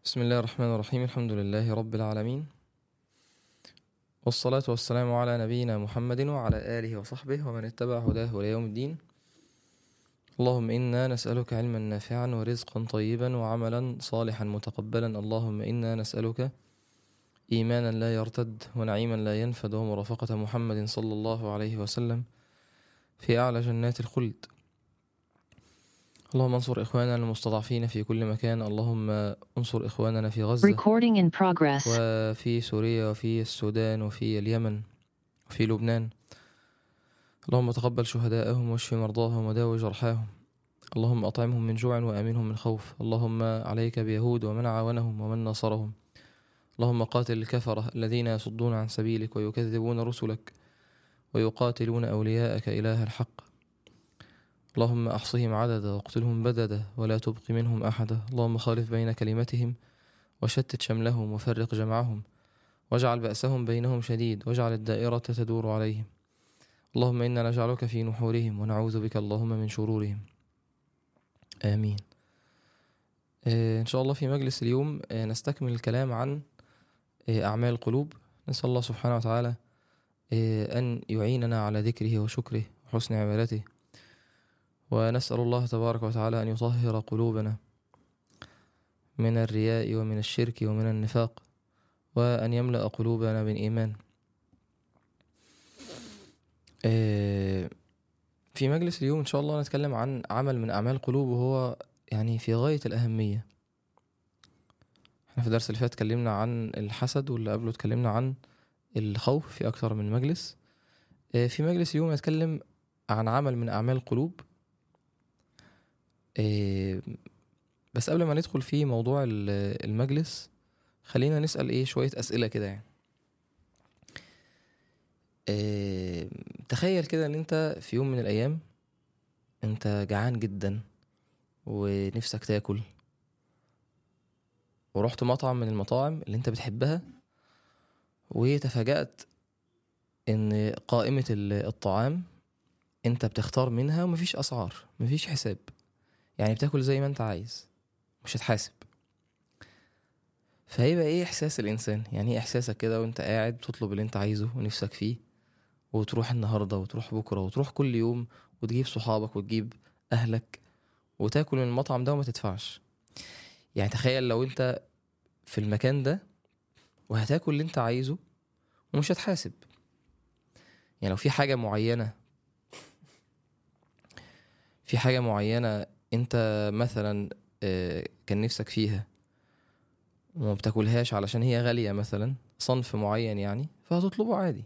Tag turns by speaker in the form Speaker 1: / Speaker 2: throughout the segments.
Speaker 1: بسم الله الرحمن الرحيم الحمد لله رب العالمين والصلاة والسلام على نبينا محمد وعلى آله وصحبه ومن اتبع هداه إلى يوم الدين اللهم إنا نسألك علما نافعا ورزقا طيبا وعملا صالحا متقبلا اللهم إنا نسألك إيمانا لا يرتد ونعيما لا ينفد ومرافقة محمد صلى الله عليه وسلم في أعلى جنات الخلد اللهم انصر إخواننا المستضعفين في كل مكان اللهم انصر إخواننا في غزة
Speaker 2: Recording in progress.
Speaker 1: وفي سوريا وفي السودان وفي اليمن وفي لبنان اللهم تقبل شهداءهم واشف مرضاهم وداوي جرحاهم اللهم أطعمهم من جوع وآمنهم من خوف اللهم عليك بيهود ومن عاونهم ومن ناصرهم اللهم قاتل الكفرة الذين يصدون عن سبيلك ويكذبون رسلك ويقاتلون أولياءك إله الحق اللهم أحصهم عددا واقتلهم بددا ولا تبق منهم أحدا اللهم خالف بين كلمتهم وشتت شملهم وفرق جمعهم واجعل بأسهم بينهم شديد واجعل الدائرة تدور عليهم اللهم إنا نجعلك في نحورهم ونعوذ بك اللهم من شرورهم آمين آه، إن شاء الله في مجلس اليوم آه، نستكمل الكلام عن آه، أعمال القلوب نسأل الله سبحانه وتعالى آه، أن يعيننا على ذكره وشكره وحسن عبادته ونسأل الله تبارك وتعالى أن يطهر قلوبنا من الرياء ومن الشرك ومن النفاق وأن يملأ قلوبنا بالإيمان آه، في مجلس اليوم إن شاء الله نتكلم عن عمل من أعمال القلوب وهو يعني في غاية الأهمية احنا في الدرس اللي فات اتكلمنا عن الحسد واللي قبله اتكلمنا عن الخوف في أكثر من مجلس آه، في مجلس اليوم نتكلم عن عمل من أعمال القلوب آه، بس قبل ما ندخل في موضوع ال- المجلس خلينا نسأل ايه شوية أسئلة كده يعني آه، تخيل كده ان انت في يوم من الأيام انت جعان جدا ونفسك تاكل ورحت مطعم من المطاعم اللي انت بتحبها وتفاجأت ان قائمة ال- الطعام انت بتختار منها ومفيش أسعار مفيش حساب يعني بتاكل زي ما انت عايز مش هتحاسب فهيبقى ايه احساس الانسان يعني ايه احساسك كده وانت قاعد بتطلب اللي انت عايزه ونفسك فيه وتروح النهارده وتروح بكره وتروح كل يوم وتجيب صحابك وتجيب اهلك وتاكل من المطعم ده وما تدفعش يعني تخيل لو انت في المكان ده وهتاكل اللي انت عايزه ومش هتحاسب يعني لو في حاجة معينة في حاجة معينة انت مثلا آه، كان نفسك فيها وما بتاكلهاش علشان هي غالية مثلا صنف معين يعني فهتطلبه عادي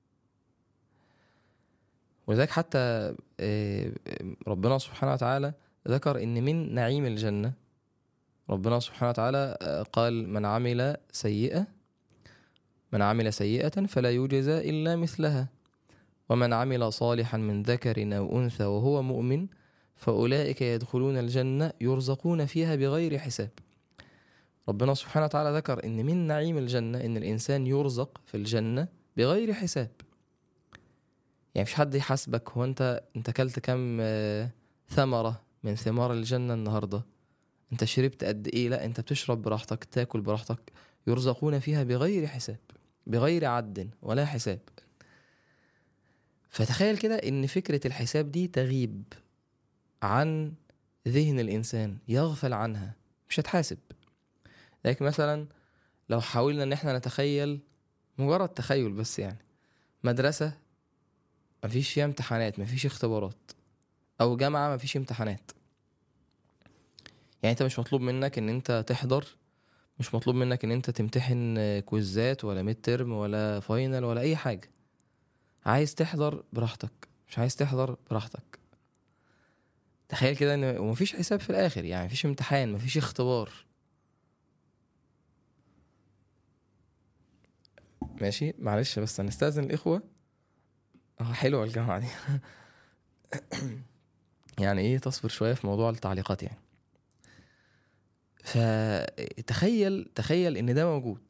Speaker 1: ولذلك حتى آه، ربنا سبحانه وتعالى ذكر ان من نعيم الجنة ربنا سبحانه وتعالى آه، قال من عمل سيئة من عمل سيئة فلا يجزى إلا مثلها ومن عمل صالحا من ذكر أو أنثى وهو مؤمن فأولئك يدخلون الجنة يرزقون فيها بغير حساب ربنا سبحانه وتعالى ذكر إن من نعيم الجنة إن الإنسان يرزق في الجنة بغير حساب يعني مش حد يحاسبك هو أنت أنت أكلت كم آه، ثمرة من ثمار الجنة النهاردة أنت شربت قد إيه لا أنت بتشرب براحتك تاكل براحتك يرزقون فيها بغير حساب بغير عد ولا حساب فتخيل كده إن فكرة الحساب دي تغيب عن ذهن الإنسان يغفل عنها مش هتحاسب لكن مثلا لو حاولنا إن احنا نتخيل مجرد تخيل بس يعني مدرسة مفيش فيها امتحانات مفيش اختبارات أو جامعة مفيش امتحانات يعني انت مش مطلوب منك ان انت تحضر مش مطلوب منك ان انت تمتحن آه، كويزات ولا ميد ترم ولا فاينل ولا اي حاجة عايز تحضر براحتك مش عايز تحضر براحتك تخيل كده ان ومفيش حساب في الاخر يعني مفيش امتحان مفيش اختبار ماشي معلش بس هنستأذن الاخوة اه حلوة الجامعة دي يعني ايه تصبر شوية في موضوع التعليقات يعني فتخيل تخيل ان ده موجود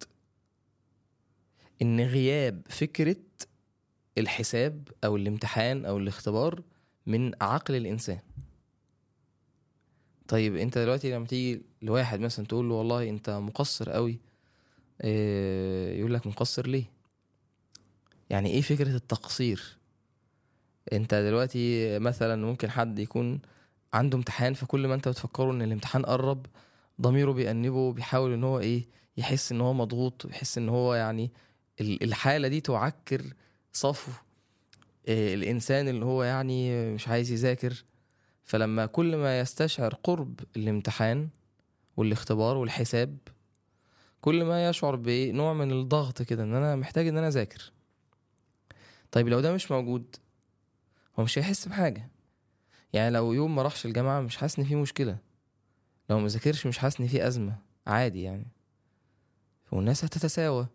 Speaker 1: ان غياب فكرة الحساب او الامتحان او الاختبار من عقل الانسان طيب انت دلوقتي لما تيجي لواحد مثلا تقول له والله انت مقصر قوي إيه يقول لك مقصر ليه يعني ايه فكرة التقصير انت دلوقتي مثلا ممكن حد يكون عنده امتحان فكل ما انت بتفكره ان الامتحان قرب ضميره بيأنبه بيحاول ان هو ايه يحس ان هو مضغوط بيحس ان هو يعني ال- الحالة دي تعكر صفو إيه الانسان اللي هو يعني مش عايز يذاكر فلما كل ما يستشعر قرب الامتحان والاختبار والحساب كل ما يشعر بنوع من الضغط كده ان انا محتاج ان انا اذاكر طيب لو ده مش موجود هو مش هيحس بحاجه يعني لو يوم ما راحش الجامعه مش حاسس ان في مشكله لو ما ذاكرش مش حاسس ان في ازمه عادي يعني والناس هتتساوى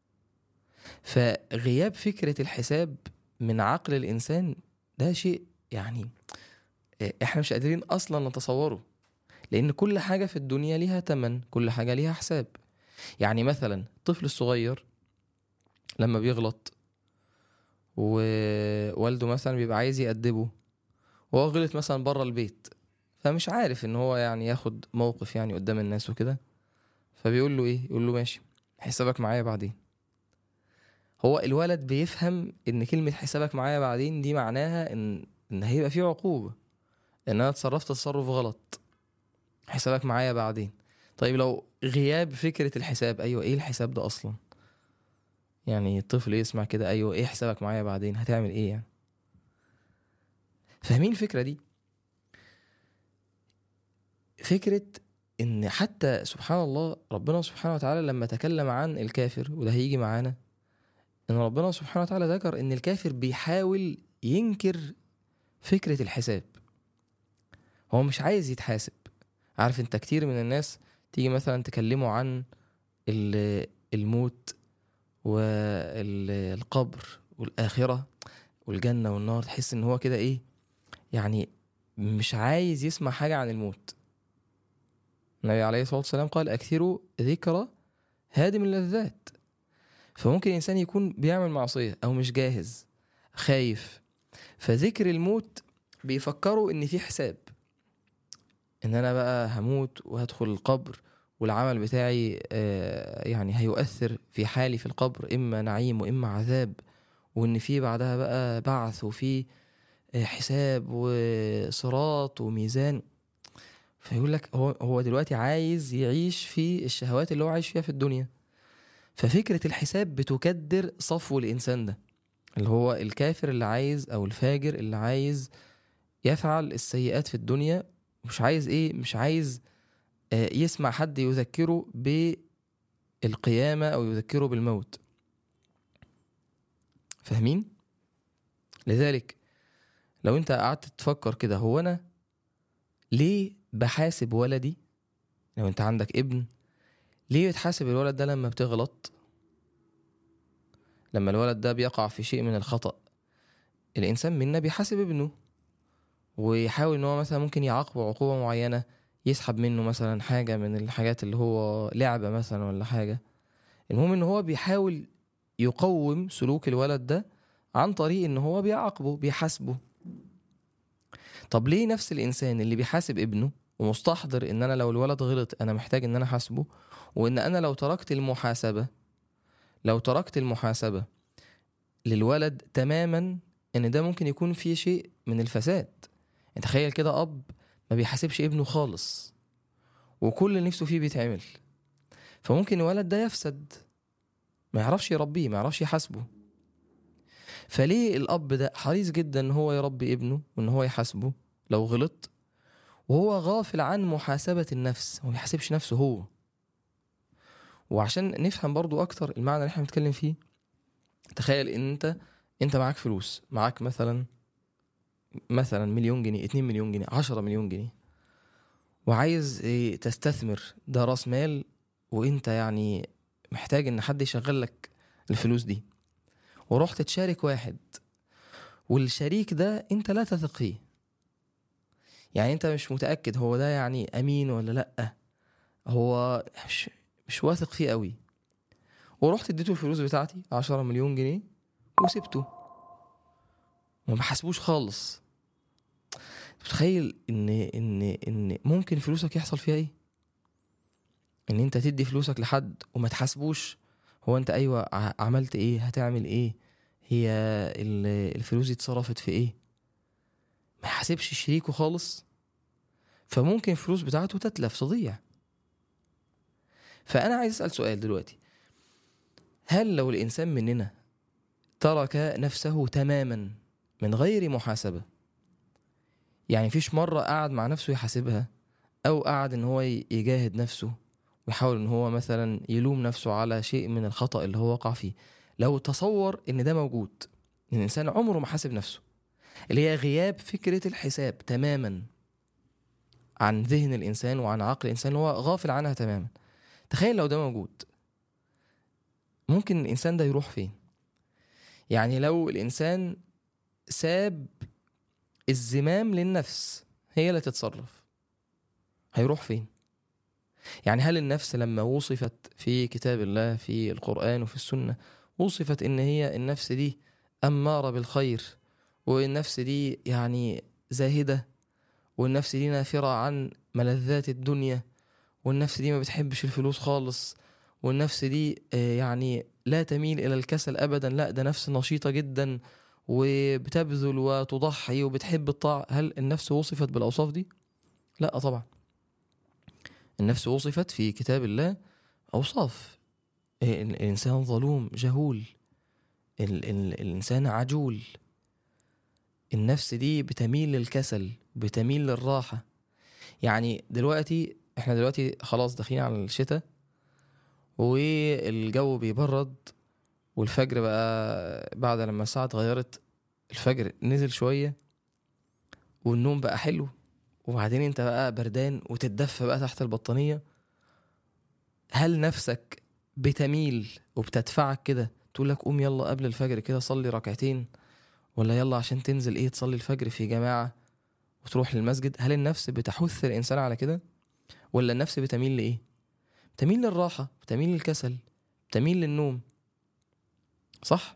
Speaker 1: فغياب فكره الحساب من عقل الانسان ده شيء يعني احنا مش قادرين اصلا نتصوره لان كل حاجه في الدنيا ليها تمن كل حاجه ليها حساب يعني مثلا الطفل الصغير لما بيغلط ووالده مثلا بيبقى عايز يأدبه وهو غلط مثلا بره البيت فمش عارف ان هو يعني ياخد موقف يعني قدام الناس وكده فبيقول له ايه يقول له ماشي حسابك معايا بعدين هو الولد بيفهم ان كلمة حسابك معايا بعدين دي معناها ان ان هيبقى في عقوبة ان انا اتصرفت تصرف غلط حسابك معايا بعدين طيب لو غياب فكرة الحساب ايوه ايه الحساب ده اصلا يعني الطفل يسمع كده ايوه ايه حسابك معايا بعدين هتعمل ايه يعني فاهمين الفكرة دي فكرة ان حتى سبحان الله ربنا سبحانه وتعالى لما تكلم عن الكافر وده هيجي معانا ان ربنا سبحانه وتعالى ذكر ان الكافر بيحاول ينكر فكرة الحساب هو مش عايز يتحاسب عارف انت كتير من الناس تيجي مثلا تكلمه عن ال- الموت والقبر والآخرة والجنة والنار تحس ان هو كده ايه يعني مش عايز يسمع حاجة عن الموت النبي عليه الصلاة والسلام قال أكثروا ذكر هادم اللذات فممكن الإنسان يكون بيعمل معصية أو مش جاهز خايف فذكر الموت بيفكروا إن في حساب إن أنا بقى هموت وهدخل القبر والعمل بتاعي آه، يعني هيؤثر في حالي في القبر إما نعيم وإما عذاب وإن في بعدها بقى بعث وفي آه، حساب وصراط وميزان فيقول لك هو هو دلوقتي عايز يعيش في الشهوات اللي هو عايش فيها في الدنيا ففكرة الحساب بتكدر صفو الإنسان ده اللي هو الكافر اللي عايز أو الفاجر اللي عايز يفعل السيئات في الدنيا مش عايز إيه مش عايز آه، يسمع حد يذكره بالقيامة أو يذكره بالموت فاهمين؟ لذلك لو أنت قعدت تفكر كده هو أنا ليه بحاسب ولدي لو أنت عندك ابن ليه بتحاسب الولد ده لما بتغلط لما الولد ده بيقع في شيء من الخطأ الإنسان منا بيحاسب ابنه ويحاول إن هو مثلا ممكن يعاقبه عقوبة معينة يسحب منه مثلا حاجة من الحاجات اللي هو لعبة مثلا ولا حاجة المهم إن هو بيحاول يقوم سلوك الولد ده عن طريق إن هو بيعاقبه بيحاسبه طب ليه نفس الإنسان اللي بيحاسب ابنه ومستحضر إن أنا لو الولد غلط أنا محتاج إن أنا أحاسبه وإن أنا لو تركت المحاسبة لو تركت المحاسبة للولد تماما إن ده ممكن يكون فيه شيء من الفساد يعني تخيل كده أب ما بيحاسبش ابنه خالص وكل اللي نفسه فيه بيتعمل فممكن الولد ده يفسد ما يعرفش يربيه ما يعرفش يحاسبه فليه الأب ده حريص جدا إن هو يربي ابنه وإن هو يحاسبه لو غلط وهو غافل عن محاسبة النفس هو ما بيحاسبش نفسه هو وعشان نفهم برضو اكتر المعنى اللي احنا بنتكلم فيه تخيل ان انت انت معاك فلوس معاك مثلا مثلا مليون جنيه 2 مليون جنيه 10 مليون جنيه وعايز إيه، تستثمر ده راس مال وانت يعني محتاج ان حد يشغل لك الفلوس دي ورحت تشارك واحد والشريك ده انت لا تثق فيه يعني انت مش متاكد هو ده يعني امين ولا لا هو مش مش واثق فيه قوي ورحت اديته الفلوس بتاعتي 10 مليون جنيه وسبته وما بحاسبوش خالص تخيل ان ان ان ممكن فلوسك يحصل فيها ايه ان انت تدي فلوسك لحد وما تحاسبوش هو انت ايوه ع- عملت ايه هتعمل ايه هي ال- الفلوس دي اتصرفت في ايه ما يحاسبش شريكه خالص فممكن الفلوس بتاعته تتلف تضيع فانا عايز اسال سؤال دلوقتي هل لو الانسان مننا ترك نفسه تماما من غير محاسبه يعني فيش مره قعد مع نفسه يحاسبها او قعد ان هو ي- يجاهد نفسه ويحاول ان هو مثلا يلوم نفسه على شيء من الخطا اللي هو وقع فيه لو تصور ان ده موجود ان الانسان عمره ما حاسب نفسه اللي هي غياب فكره الحساب تماما عن ذهن الانسان وعن عقل الانسان اللي هو غافل عنها تماما تخيل لو ده موجود ممكن الانسان ده يروح فين يعني لو الانسان ساب الزمام للنفس هي اللي تتصرف هيروح فين يعني هل النفس لما وصفت في كتاب الله في القرآن وفي السنة وصفت إن هي النفس دي أمارة بالخير والنفس دي يعني زاهدة والنفس دي نافرة عن ملذات الدنيا والنفس دي ما بتحبش الفلوس خالص والنفس دي آه، يعني لا تميل إلى الكسل أبدا لا ده نفس نشيطة جدا وبتبذل وتضحي وبتحب الطاعة هل النفس وصفت بالأوصاف دي؟ لا طبعا النفس وصفت في كتاب الله أوصاف ال- الإنسان ظلوم جهول ال- ال- الإنسان عجول النفس دي بتميل للكسل بتميل للراحة يعني دلوقتي احنا دلوقتي خلاص داخلين على الشتاء والجو بيبرد والفجر بقى بعد لما الساعة اتغيرت الفجر نزل شوية والنوم بقى حلو وبعدين انت بقى بردان وتتدفى بقى تحت البطانية هل نفسك بتميل وبتدفعك كده تقول لك قوم يلا قبل الفجر كده صلي ركعتين ولا يلا عشان تنزل ايه تصلي الفجر في جماعة وتروح للمسجد هل النفس بتحث الإنسان على كده ولا النفس بتميل لإيه بتميل للراحة بتميل للكسل بتميل للنوم صح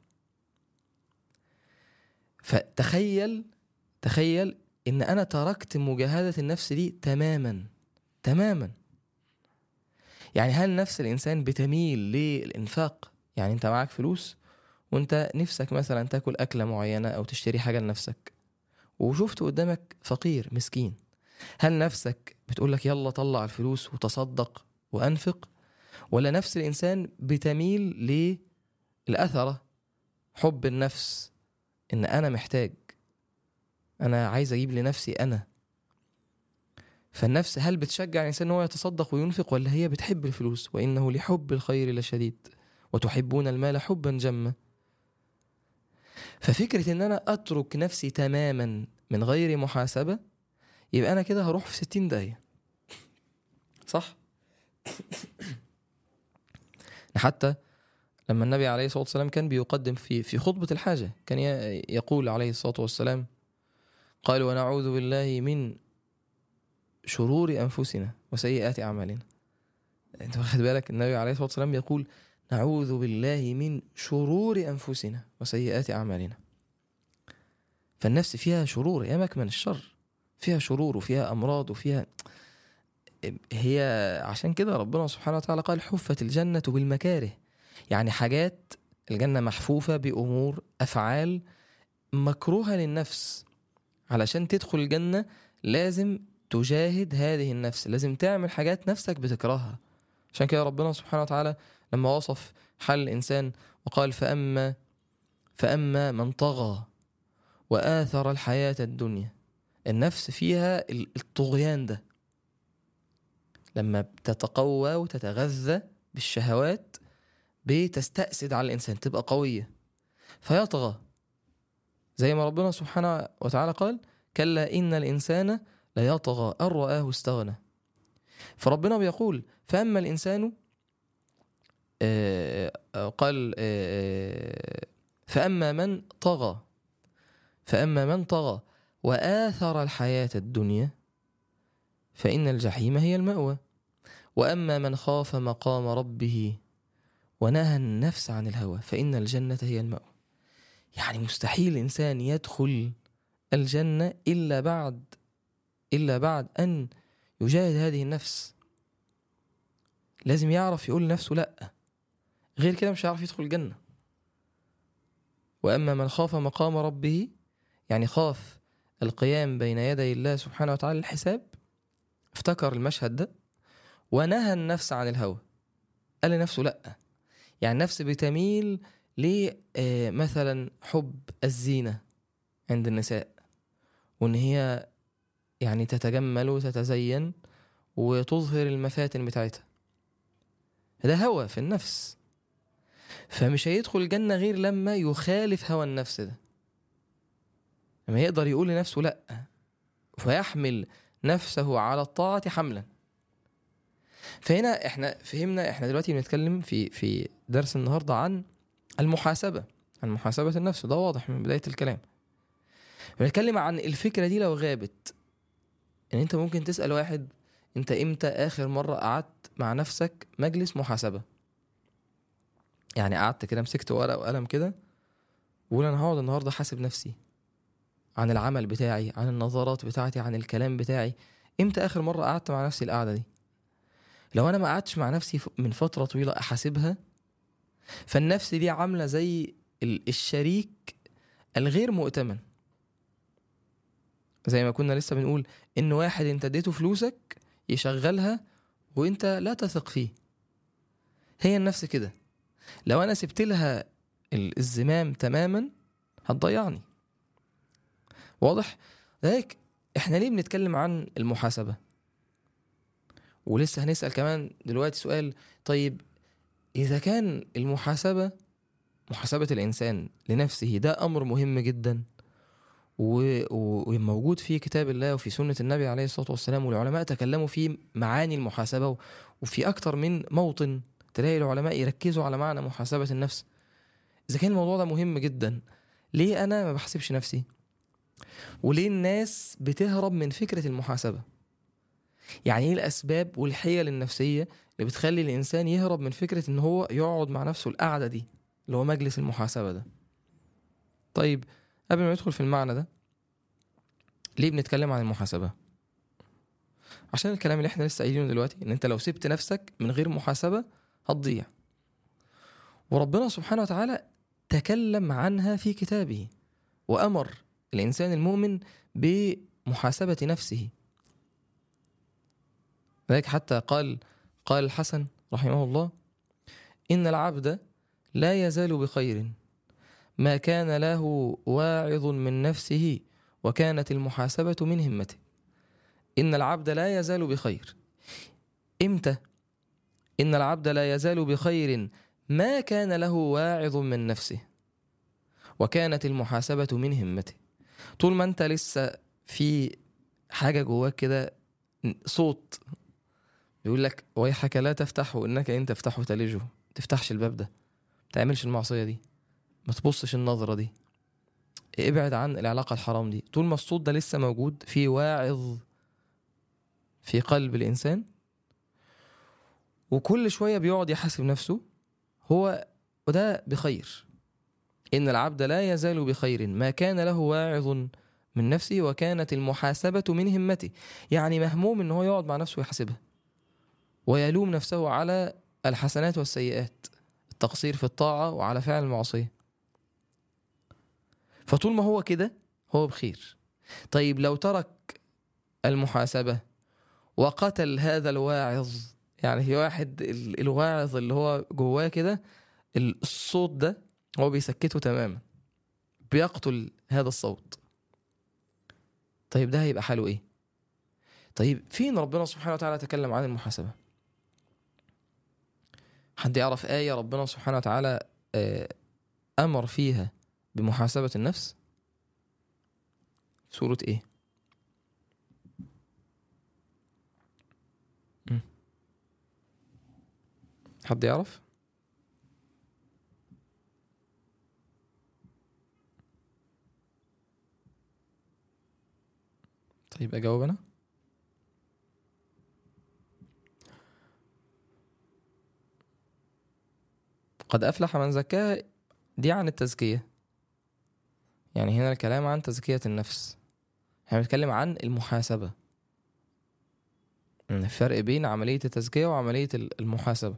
Speaker 1: فتخيل تخيل ان انا تركت مجاهدة النفس دي تماما تماما يعني هل نفس الانسان بتميل للانفاق يعني انت معاك فلوس وانت نفسك مثلا تاكل اكلة معينة او تشتري حاجة لنفسك وشفت قدامك فقير مسكين هل نفسك بتقول لك يلا طلع الفلوس وتصدق وانفق ولا نفس الانسان بتميل للاثره حب النفس ان انا محتاج انا عايز اجيب لنفسي انا فالنفس هل بتشجع الانسان ان هو يتصدق وينفق ولا هي بتحب الفلوس وانه لحب الخير لشديد وتحبون المال حبا جما ففكره ان انا اترك نفسي تماما من غير محاسبه يبقى انا كده هروح في ستين داهيه صح حتى لما النبي عليه الصلاه والسلام كان بيقدم في في خطبه الحاجه كان ي- يقول عليه الصلاه والسلام قال ونعوذ بالله من شرور انفسنا وسيئات اعمالنا انت واخد بالك النبي عليه الصلاه والسلام يقول نعوذ بالله من شرور انفسنا وسيئات اعمالنا فالنفس فيها شرور يا مكمن الشر فيها شرور وفيها امراض وفيها هي عشان كده ربنا سبحانه وتعالى قال حفت الجنة بالمكاره يعني حاجات الجنة محفوفة بأمور أفعال مكروهة للنفس علشان تدخل الجنة لازم تجاهد هذه النفس لازم تعمل حاجات نفسك بتكرهها عشان كده ربنا سبحانه وتعالى لما وصف حال الإنسان وقال فأما فأما من طغى وآثر الحياة الدنيا النفس فيها الطغيان ده لما بتتقوى وتتغذى بالشهوات بتستأسد على الإنسان تبقى قوية فيطغى زي ما ربنا سبحانه وتعالى قال كلا إن الإنسان ليطغى أن رآه استغنى فربنا بيقول فأما الإنسان آه، آه، قال آه، فأما من طغى فأما من طغى وآثر الحياة الدنيا فإن الجحيم هي المأوى وأما من خاف مقام ربه ونهى النفس عن الهوى فإن الجنة هي المأوى يعني مستحيل إنسان يدخل الجنة إلا بعد إلا بعد أن يجاهد هذه النفس لازم يعرف يقول لنفسه لأ غير كده مش هيعرف يدخل الجنة وأما من خاف مقام ربه يعني خاف القيام بين يدي الله سبحانه وتعالى الحساب افتكر المشهد ده ونهى النفس عن الهوى قال لنفسه لأ يعني النفس بتميل لمثلا حب الزينة عند النساء وإن هي يعني تتجمل وتتزين وتظهر المفاتن بتاعتها ده هوى في النفس فمش هيدخل الجنة غير لما يخالف هوى النفس ده لما يقدر يقول لنفسه لأ فيحمل نفسه على الطاعة حملا فهنا احنا فهمنا احنا دلوقتي بنتكلم في في درس النهارده عن المحاسبة عن محاسبة النفس ده واضح من بداية الكلام بنتكلم عن الفكرة دي لو غابت ان انت ممكن تسأل واحد انت امتى اخر مرة قعدت مع نفسك مجلس محاسبة يعني قعدت كده مسكت ورقة وقلم كده وقول انا هقعد النهارده حاسب نفسي عن العمل بتاعي عن النظرات بتاعتي عن الكلام بتاعي امتى اخر مرة قعدت مع نفسي القعدة دي لو انا ما قعدتش مع نفسي من فترة طويلة احاسبها فالنفس دي عاملة زي الشريك الغير مؤتمن زي ما كنا لسه بنقول ان واحد انت اديته فلوسك يشغلها وانت لا تثق فيه هي النفس كده لو انا سبت لها الزمام تماما هتضيعني واضح ذلك احنا ليه بنتكلم عن المحاسبه ولسه هنسال كمان دلوقتي سؤال طيب اذا كان المحاسبه محاسبه الانسان لنفسه ده امر مهم جدا وموجود في كتاب الله وفي سنة النبي عليه الصلاة والسلام والعلماء تكلموا في معاني المحاسبة وفي أكتر من موطن تلاقي العلماء يركزوا على معنى محاسبة النفس إذا كان الموضوع ده مهم جدا ليه أنا ما بحسبش نفسي وليه الناس بتهرب من فكرة المحاسبة يعني ايه الأسباب والحيل النفسية اللي بتخلي الإنسان يهرب من فكرة إن هو يقعد مع نفسه القعدة دي اللي هو مجلس المحاسبة ده طيب قبل ما ندخل في المعنى ده ليه بنتكلم عن المحاسبة عشان الكلام اللي احنا لسه قايلينه دلوقتي ان انت لو سبت نفسك من غير محاسبة هتضيع وربنا سبحانه وتعالى تكلم عنها في كتابه وأمر الإنسان المؤمن بمحاسبة نفسه ذلك حتى قال قال الحسن رحمه الله إن العبد لا يزال بخير ما كان له واعظ من نفسه وكانت المحاسبة من همته إن العبد لا يزال بخير إمتى؟ إن العبد لا يزال بخير ما كان له واعظ من نفسه وكانت المحاسبة من همته طول ما أنت لسه في حاجة جواك كده صوت يقول لك ويحك لا تفتحه إنك إن تفتحه تلجه تفتحش الباب ده تعملش المعصية دي ما تبصش النظرة دي ابعد عن العلاقة الحرام دي طول ما الصوت ده لسه موجود في واعظ في قلب الإنسان وكل شوية بيقعد يحاسب نفسه هو وده بخير إن العبد لا يزال بخير ما كان له واعظ من نفسه وكانت المحاسبة من همته يعني مهموم إن هو يقعد مع نفسه ويحاسبها ويلوم نفسه على الحسنات والسيئات التقصير في الطاعة وعلى فعل المعصية فطول ما هو كده هو بخير طيب لو ترك المحاسبة وقتل هذا الواعظ يعني في واحد الواعظ اللي هو جواه كده الصوت ده هو بيسكته تماما بيقتل هذا الصوت طيب ده هيبقى حاله ايه طيب فين ربنا سبحانه وتعالى تكلم عن المحاسبة حد يعرف آية ربنا سبحانه وتعالى أمر فيها بمحاسبة النفس سورة ايه حد يعرف طيب اجاوب انا قد افلح من زكاها دي عن التزكيه يعني هنا الكلام عن تزكيه النفس احنا بنتكلم عن المحاسبه الفرق بين عملية التزكية وعملية ال- المحاسبة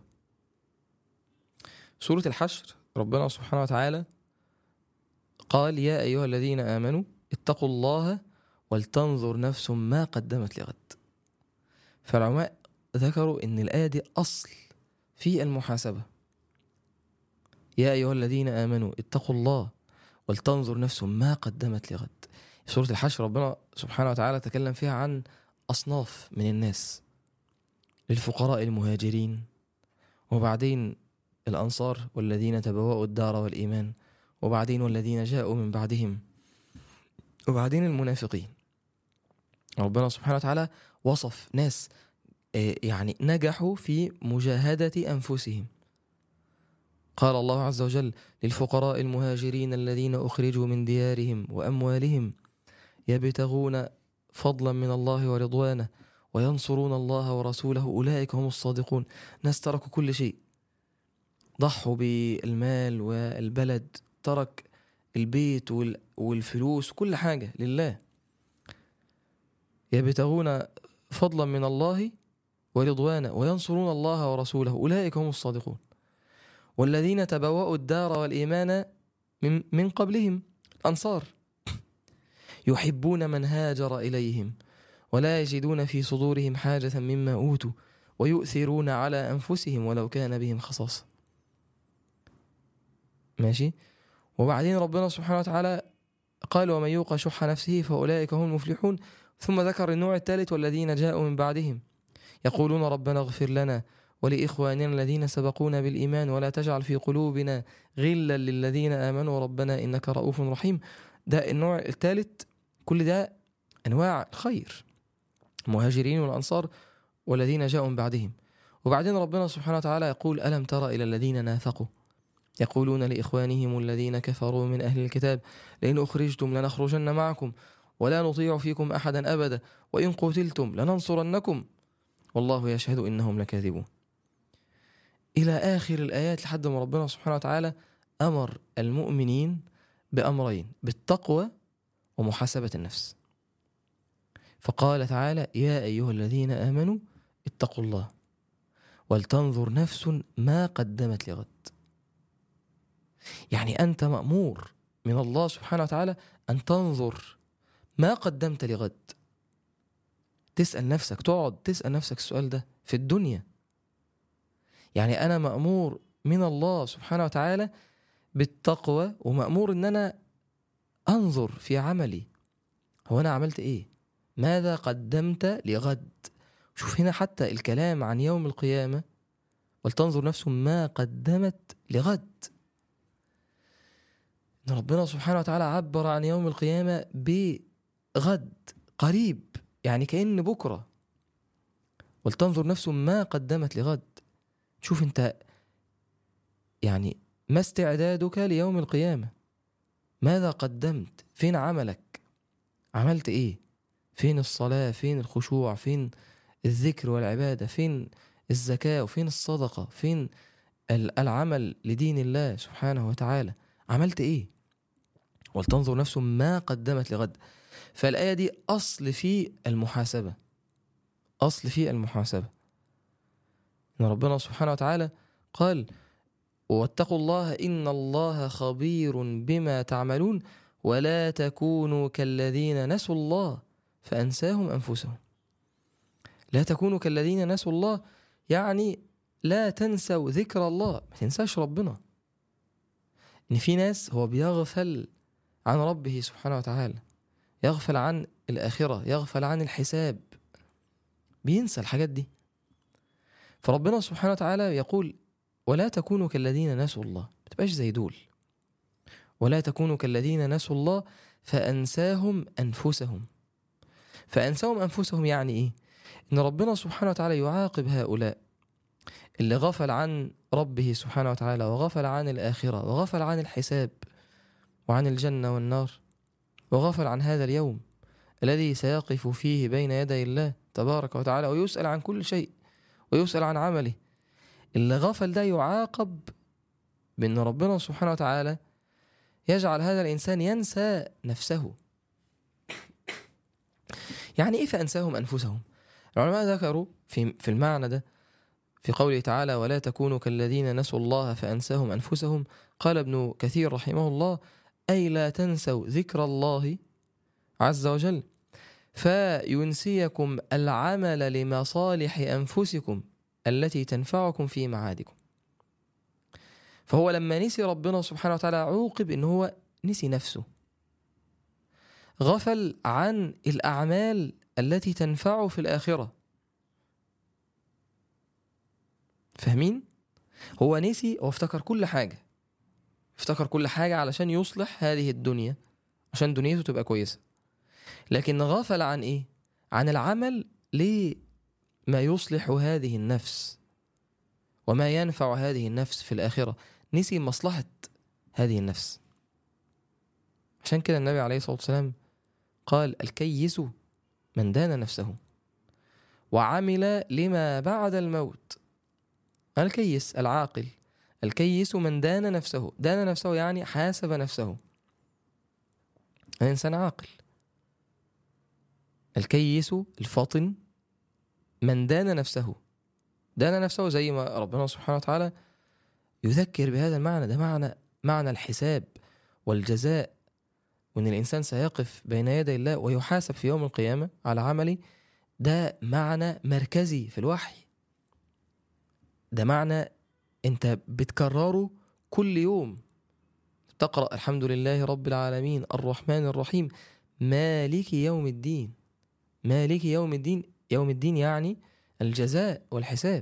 Speaker 1: سورة الحشر ربنا سبحانه وتعالى قال يا أيها الذين آمنوا اتقوا الله ولتنظر نفس ما قدمت لغد فالعلماء ذكروا ان الآية دي أصل في المحاسبة يا أيها الذين آمنوا اتقوا الله ولتنظر نفس ما قدمت لغد سورة الحشر ربنا سبحانه وتعالى تكلم فيها عن أصناف من الناس للفقراء المهاجرين وبعدين الأنصار والذين تبوأوا الدار والإيمان وبعدين والذين جاءوا من بعدهم وبعدين المنافقين ربنا سبحانه وتعالى وصف ناس آه، يعني نجحوا في مجاهدة أنفسهم قال الله عز وجل للفقراء المهاجرين الذين أخرجوا من ديارهم وأموالهم يبتغون فضلا من الله ورضوانه وينصرون الله ورسوله أولئك هم الصادقون ناس تركوا كل شيء ضحوا بالمال والبلد ترك البيت وال- والفلوس كل حاجة لله يبتغون فضلا من الله ورضوانا وينصرون الله ورسوله أولئك هم الصادقون والذين تبوأوا الدار والإيمان من, من قبلهم الأنصار يحبون من هاجر إليهم ولا يجدون في صدورهم حاجة مما أوتوا ويؤثرون على أنفسهم ولو كان بهم خصاصة ماشي وبعدين ربنا سبحانه وتعالى قال ومن يوق شح نفسه فأولئك هم المفلحون ثم ذكر النوع الثالث والذين جاءوا من بعدهم يقولون ربنا اغفر لنا ولإخواننا الذين سبقونا بالإيمان ولا تجعل في قلوبنا غلا للذين آمنوا ربنا إنك رؤوف رحيم ده النوع الثالث كل ده أنواع الخير المهاجرين والأنصار والذين جاءوا من بعدهم وبعدين ربنا سبحانه وتعالى يقول ألم تر إلى الذين نافقوا يقولون لإخوانهم الذين كفروا من أهل الكتاب لئن أخرجتم لنخرجن معكم ولا نطيع فيكم أحدا أبدا وإن قتلتم لننصرنكم والله يشهد إنهم لكاذبون إلى آخر الآيات لحد ما ربنا سبحانه وتعالى أمر المؤمنين بأمرين بالتقوى ومحاسبة النفس فقال تعالى يا أيها الذين آمنوا اتقوا الله ولتنظر نفس ما قدمت لغد يعني أنت مأمور من الله سبحانه وتعالى أن تنظر ما قدمت لغد تسأل نفسك تقعد تسأل نفسك السؤال ده في الدنيا يعني أنا مأمور من الله سبحانه وتعالى بالتقوى ومأمور إن أنا أنظر في عملي هو أنا عملت إيه ماذا قدمت لغد شوف هنا حتى الكلام عن يوم القيامة ولتنظر نفس ما قدمت لغد إن ربنا سبحانه وتعالى عبر عن يوم القيامة بغد قريب يعني كأن بكرة ولتنظر نفس ما قدمت لغد شوف انت يعني ما استعدادك ليوم القيامة ماذا قدمت فين عملك عملت ايه فين الصلاة فين الخشوع فين الذكر والعبادة فين الزكاة وفين الصدقة فين ال- العمل لدين الله سبحانه وتعالى عملت ايه ولتنظر نفس ما قدمت لغد فالآية دي أصل في المحاسبة أصل في المحاسبة إن ربنا سبحانه وتعالى قال واتقوا الله إن الله خبير بما تعملون ولا تكونوا كالذين نسوا الله فأنساهم أنفسهم لا تكونوا كالذين نسوا الله يعني لا تنسوا ذكر الله ما تنساش ربنا إن في ناس هو بيغفل عن ربه سبحانه وتعالى يغفل عن الآخرة يغفل عن الحساب بينسى الحاجات دي فربنا سبحانه وتعالى يقول ولا تكونوا كالذين نسوا الله ما تبقاش زي دول ولا تكونوا كالذين نسوا الله فأنساهم أنفسهم فأنساهم أنفسهم يعني إيه؟ إن ربنا سبحانه وتعالى يعاقب هؤلاء اللي غفل عن ربه سبحانه وتعالى وغفل عن الآخرة وغفل عن الحساب وعن الجنة والنار وغفل عن هذا اليوم الذي سيقف فيه بين يدي الله تبارك وتعالى ويسأل عن كل شيء ويسأل عن عمله اللي غفل ده يعاقب بأن ربنا سبحانه وتعالى يجعل هذا الإنسان ينسى نفسه يعني إيه فأنساهم أنفسهم العلماء ذكروا في في المعنى ده في قوله تعالى ولا تكونوا كالذين نسوا الله فأنساهم أنفسهم قال ابن كثير رحمه الله أي لا تنسوا ذكر الله عز وجل فينسيكم العمل لمصالح أنفسكم التي تنفعكم في معادكم فهو لما نسي ربنا سبحانه وتعالى عوقب ان هو نسي نفسه غفل عن الأعمال التي تنفعه في الآخرة فاهمين؟ هو نسي وافتكر كل حاجة افتكر كل حاجة علشان يصلح هذه الدنيا عشان دنيته تبقى كويسة لكن غفل عن ايه؟ عن العمل لما يصلح هذه النفس وما ينفع هذه النفس في الآخرة نسي مصلحة هذه النفس عشان كده النبي عليه الصلاة والسلام قال الكيس من دان نفسه وعمل لما بعد الموت الكيس العاقل الكيس من دان نفسه دان نفسه يعني حاسب نفسه الإنسان عاقل الكيس الفاطن من دان نفسه دان نفسه زي ما ربنا سبحانه وتعالى يذكر بهذا المعنى ده معنى معنى الحساب والجزاء وان الانسان سيقف بين يدي الله ويحاسب في يوم القيامه على عمله ده معنى مركزي في الوحي ده معنى انت بتكرره كل يوم تقرا الحمد لله رب العالمين الرحمن الرحيم مالك يوم الدين مالك يوم الدين يوم الدين يعني الجزاء والحساب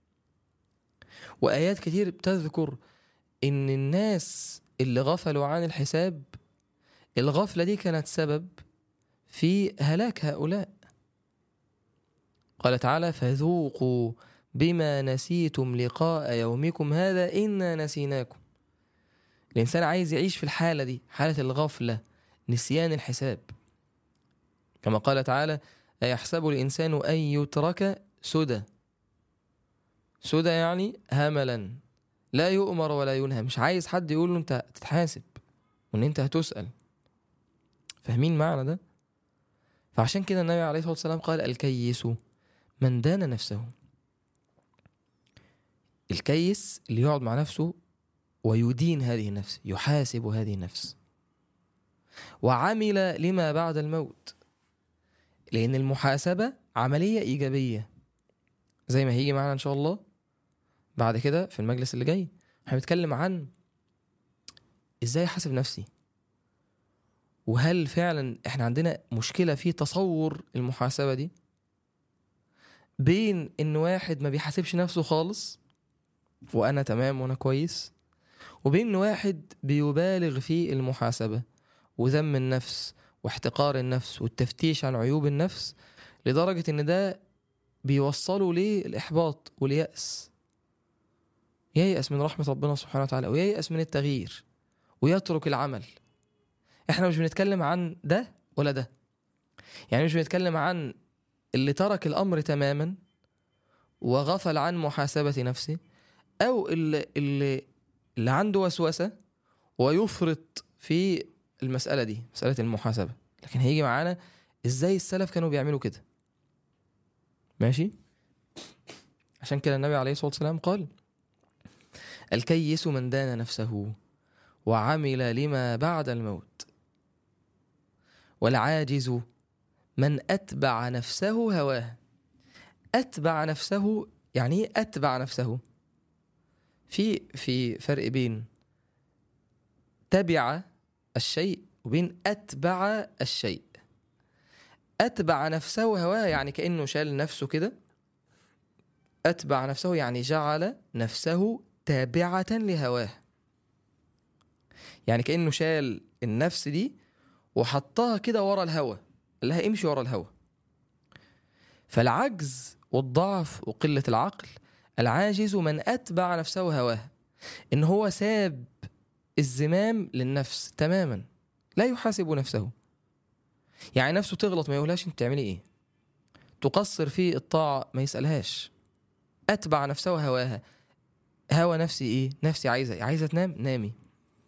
Speaker 1: وآيات كتير بتذكر إن الناس اللي غفلوا عن الحساب الغفلة دي كانت سبب في هلاك هؤلاء قال تعالى فذوقوا بما نسيتم لقاء يومكم هذا إنا نسيناكم الإنسان عايز يعيش في الحالة دي حالة الغفلة نسيان الحساب كما قال تعالى أيحسب الإنسان أن يترك سدى سدى يعني هملا لا يؤمر ولا ينهى مش عايز حد يقول له انت تتحاسب وان انت هتسأل فاهمين معنى ده فعشان كده النبي عليه الصلاة والسلام قال الكيس من دان نفسه الكيس اللي يقعد مع نفسه ويدين هذه النفس يحاسب هذه النفس وعمل لما بعد الموت لأن المحاسبة عملية إيجابية زي ما هيجي معانا إن شاء الله بعد كده في المجلس اللي جاي احنا بنتكلم عن ازاي احاسب نفسي وهل فعلا احنا عندنا مشكله في تصور المحاسبه دي بين ان واحد ما بيحاسبش نفسه خالص وانا تمام وانا كويس وبين واحد بيبالغ في المحاسبه وذم النفس واحتقار النفس والتفتيش عن عيوب النفس لدرجه ان ده بيوصله للاحباط والياس ييأس من رحمة ربنا سبحانه وتعالى وييأس من التغيير ويترك العمل احنا مش بنتكلم عن ده ولا ده يعني مش بنتكلم عن اللي ترك الأمر تماما وغفل عن محاسبة نفسه أو اللي, اللي, اللي عنده وسوسة ويفرط في المسألة دي مسألة المحاسبة لكن هيجي معانا ازاي السلف كانوا بيعملوا كده ماشي عشان كده النبي عليه الصلاة والسلام قال الكيس من دان نفسه وعمل لما بعد الموت والعاجز من أتبع نفسه هواه أتبع نفسه يعني إيه أتبع نفسه في في فرق بين تبع الشيء وبين أتبع الشيء أتبع نفسه هواه يعني كأنه شال نفسه كده أتبع نفسه يعني جعل نفسه تابعة لهواه يعني كأنه شال النفس دي وحطها كده ورا الهوى قال لها امشي ورا الهوى فالعجز والضعف وقلة العقل العاجز من أتبع نفسه هواه إن هو ساب الزمام للنفس تماما لا يحاسب نفسه يعني نفسه تغلط ما يقولهاش انت بتعملي ايه تقصر في الطاعة ما يسألهاش أتبع نفسه هواها هوى نفسي ايه نفسي عايزه عايزه تنام نامي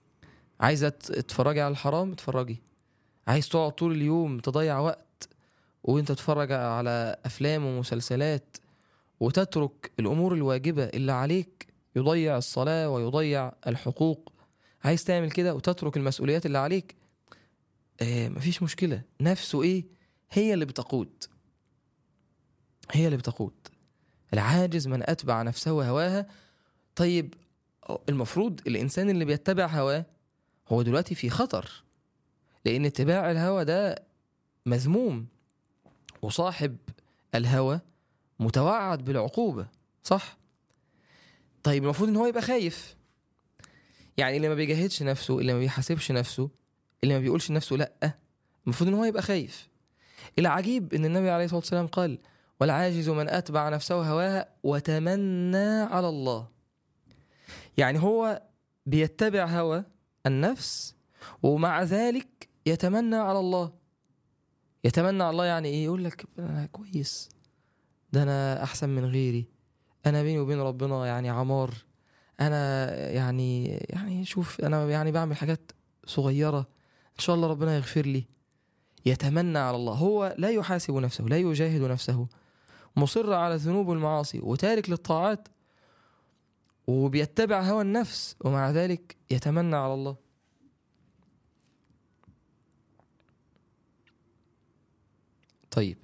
Speaker 1: عايزه تتفرجي على الحرام اتفرجي عايز تقعد طول اليوم تضيع وقت وانت تتفرج على افلام ومسلسلات وتترك الامور الواجبه اللي عليك يضيع الصلاه ويضيع الحقوق عايز تعمل كده وتترك المسؤوليات اللي عليك آه مفيش مشكله نفسه ايه هي اللي بتقود هي اللي بتقود العاجز من اتبع نفسه هواها طيب المفروض الانسان اللي بيتبع هواه هو دلوقتي في خطر لان اتباع الهوى ده مذموم وصاحب الهوى متوعد بالعقوبه صح طيب المفروض ان هو يبقى خايف يعني اللي ما بيجاهدش نفسه اللي ما بيحاسبش نفسه اللي ما بيقولش لنفسه لا المفروض ان هو يبقى خايف العجيب ان النبي عليه الصلاه والسلام قال والعاجز من اتبع نفسه هواها وتمنى على الله يعني هو بيتبع هوى النفس ومع ذلك يتمنى على الله يتمنى على الله يعني ايه يقول لك انا كويس ده انا احسن من غيري انا بيني وبين ربنا يعني عمار انا يعني يعني شوف انا يعني بعمل حاجات صغيره ان شاء الله ربنا يغفر لي يتمنى على الله هو لا يحاسب نفسه لا يجاهد نفسه مصر على الذنوب والمعاصي وتارك للطاعات وبيتبع هوى النفس ومع ذلك يتمنى على الله طيب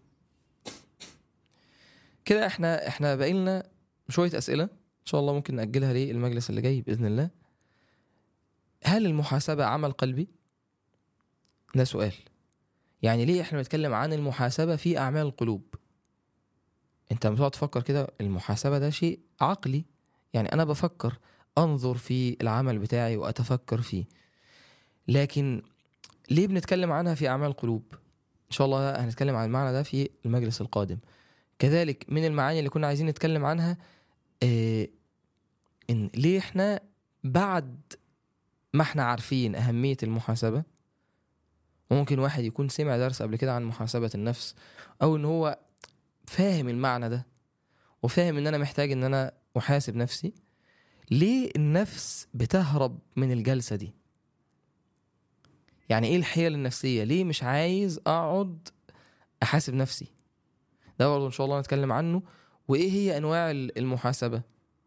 Speaker 1: كده احنا احنا باقي لنا شويه اسئله ان شاء الله ممكن ناجلها للمجلس اللي جاي باذن الله هل المحاسبه عمل قلبي ده سؤال يعني ليه احنا بنتكلم عن المحاسبه في اعمال القلوب انت لما تقعد تفكر كده المحاسبه ده شيء عقلي يعني انا بفكر انظر في العمل بتاعي واتفكر فيه لكن ليه بنتكلم عنها في اعمال القلوب ان شاء الله هنتكلم عن المعنى ده في المجلس القادم كذلك من المعاني اللي كنا عايزين نتكلم عنها آه ان ليه احنا بعد ما احنا عارفين اهميه المحاسبه وممكن واحد يكون سمع درس قبل كده عن محاسبه النفس او ان هو فاهم المعنى ده وفاهم ان انا محتاج ان انا احاسب نفسي ليه النفس بتهرب من الجلسه دي يعني ايه الحيل النفسيه ليه مش عايز اقعد احاسب نفسي ده برضه ان شاء الله نتكلم عنه وايه هي انواع المحاسبه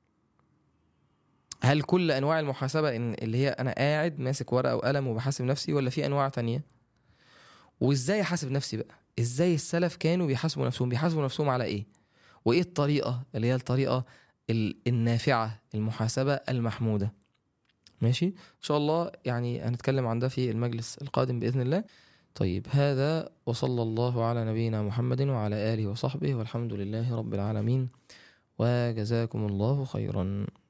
Speaker 1: هل كل انواع المحاسبه إن اللي هي انا قاعد ماسك ورقه وقلم وبحاسب نفسي ولا في انواع تانية وازاي احاسب نفسي بقى ازاي السلف كانوا بيحاسبوا نفسهم بيحاسبوا نفسهم على ايه وايه الطريقه اللي هي الطريقه النافعه المحاسبه المحموده ماشي ان شاء الله يعني هنتكلم عن ده في المجلس القادم باذن الله طيب هذا وصلى الله على نبينا محمد وعلى اله وصحبه والحمد لله رب العالمين وجزاكم الله خيرا